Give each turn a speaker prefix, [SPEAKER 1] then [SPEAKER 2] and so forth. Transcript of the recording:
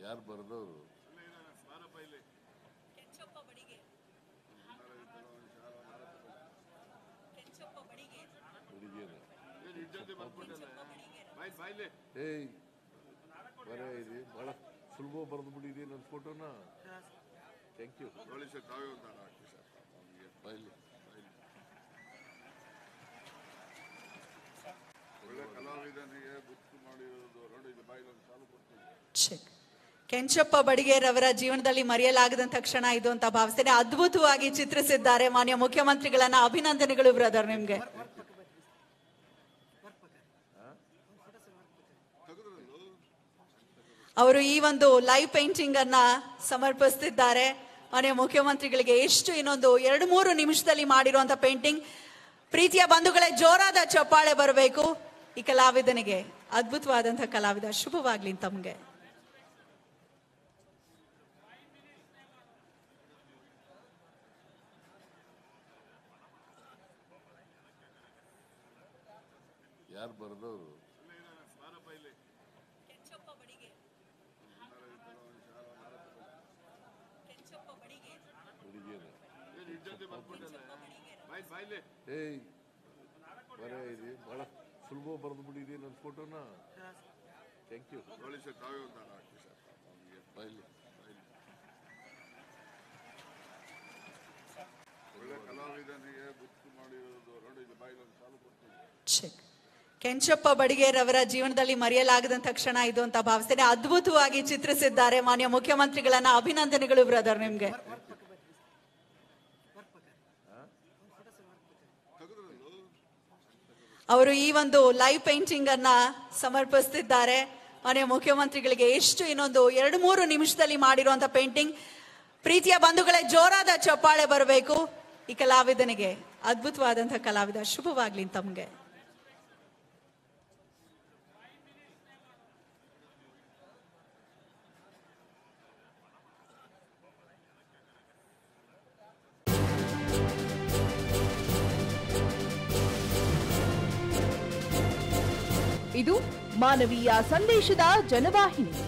[SPEAKER 1] ಯಾರು ಬರೆದವರು
[SPEAKER 2] ಕೆಂಚಪ್ಪ ಬಡಿಗೆ ಕೆಂಚಪ್ಪ ಬಡಿಗೆ
[SPEAKER 1] ಹುಡುಗಿಯರು ಏಯ್ ಬರ ಇದು ಬಹಳ ಸುಲಭ ಬರೆದು ಬಿಟ್ಟಿದೆ ನನ್ನ ಫೋಟೋನ ಥ್ಯಾಂಕ್ ಯು
[SPEAKER 3] ನೋಡಿ ಸರ್ ತಾವೇ ಒಂದು ಹಾರ ಹಾಕಿ ಸರ್ ನಮಗೆ
[SPEAKER 1] ಬೈಲಿ
[SPEAKER 3] ಒಳ್ಳೆ ಕಲಾವಿದನಿಗೆ ಗುರ್ತು ಮಾಡಿರೋದು ನೋಡಿ ಇಲ್ಲಿ ಬಾಯಿಲಿ ಒಂದು ಸಾಲು ಕೊಡ್ತೀನಿ
[SPEAKER 2] ಚೆಕ್ ಕೆಂಚಪ್ಪ ಬಡಿಗೇರವರ ಜೀವನದಲ್ಲಿ ಮರೆಯಲಾಗದಂತ ಕ್ಷಣ ಇದು ಅಂತ ಭಾವಿಸ್ತೇನೆ ಅದ್ಭುತವಾಗಿ ಚಿತ್ರಿಸಿದ್ದಾರೆ ಮಾನ್ಯ ಮುಖ್ಯಮಂತ್ರಿಗಳನ್ನ ಅಭಿನಂದನೆಗಳು ಬ್ರದರ್ ನಿಮ್ಗೆ ಅವರು ಈ ಒಂದು ಲೈವ್ ಪೇಂಟಿಂಗ್ ಅನ್ನ ಸಮರ್ಪಿಸ್ತಿದ್ದಾರೆ ಮಾನ್ಯ ಮುಖ್ಯಮಂತ್ರಿಗಳಿಗೆ ಎಷ್ಟು ಇನ್ನೊಂದು ಎರಡು ಮೂರು ನಿಮಿಷದಲ್ಲಿ ಮಾಡಿರುವಂತ ಪೇಂಟಿಂಗ್ ಪ್ರೀತಿಯ ಬಂಧುಗಳೇ ಜೋರಾದ ಚಪ್ಪಾಳೆ ಬರಬೇಕು ಈ ಕಲಾವಿದನಿಗೆ ಅದ್ಭುತವಾದಂತಹ ಕಲಾವಿದ ಶುಭವಾಗ್ಲಿ ತಮ್ಗೆ
[SPEAKER 1] ಯಾರು ಬರೆದವರು ಹುಡುಗಿಯರು
[SPEAKER 3] ಬಾಯಿ ಬಾಯಿಲೆ
[SPEAKER 1] ಏಯ್ ಬರ ಇದು ಬಹಳ ಸುಲಭ ಬರೆದು ಬಿಟ್ಟಿದೆ ನನ್ನ ಫೋಟೋನ ಥ್ಯಾಂಕ್ ಯು
[SPEAKER 3] ನೋಡಿ ಸರ್ ತಾವೇ ಒಂದು ಹಾರ ಹಾಕಿ ಸರ್ ನಮಗೆ
[SPEAKER 1] ಬೈಲಿ
[SPEAKER 3] ಒಳ್ಳೆ ಕಲಾವಿದನಿಗೆ ಗುರ್ತು ಮಾಡಿರೋದು ನೋಡಿ ಇಲ್ಲಿ ಬಾಯಿಲಿ ಒಂದು ಸಾಲು ಕೊಡ್ತೀನಿ
[SPEAKER 2] ಚೆಕ್ ಕೆಂಚಪ್ಪ ಬಡಿಗೇರವರ ಜೀವನದಲ್ಲಿ ಮರೆಯಲಾಗದಂತ ಕ್ಷಣ ಇದು ಅಂತ ಭಾವಿಸ್ತೇನೆ ಅದ್ಭುತವಾಗಿ ಚಿತ್ರಿಸಿದ್ದಾರೆ ಮಾನ್ಯ ಮುಖ್ಯಮಂತ್ರಿಗಳನ್ನ ಅಭಿನಂದನೆಗಳು ಬ್ರದರ್ ನಿಮ್ಗೆ ಅವರು ಈ ಒಂದು ಲೈವ್ ಪೇಂಟಿಂಗ್ ಅನ್ನ ಸಮರ್ಪಿಸ್ತಿದ್ದಾರೆ ಮಾನ್ಯ ಮುಖ್ಯಮಂತ್ರಿಗಳಿಗೆ ಎಷ್ಟು ಇನ್ನೊಂದು ಎರಡು ಮೂರು ನಿಮಿಷದಲ್ಲಿ ಮಾಡಿರುವಂತ ಪೇಂಟಿಂಗ್ ಪ್ರೀತಿಯ ಬಂಧುಗಳೇ ಜೋರಾದ ಚಪ್ಪಾಳೆ ಬರಬೇಕು ಈ ಕಲಾವಿದನಿಗೆ ಅದ್ಭುತವಾದಂತಹ ಕಲಾವಿದ ಶುಭವಾಗ್ಲಿ ತಮ್ಗೆ
[SPEAKER 4] ಇದು ಮಾನವೀಯ ಸಂದೇಶದ ಜನವಾಹಿನಿ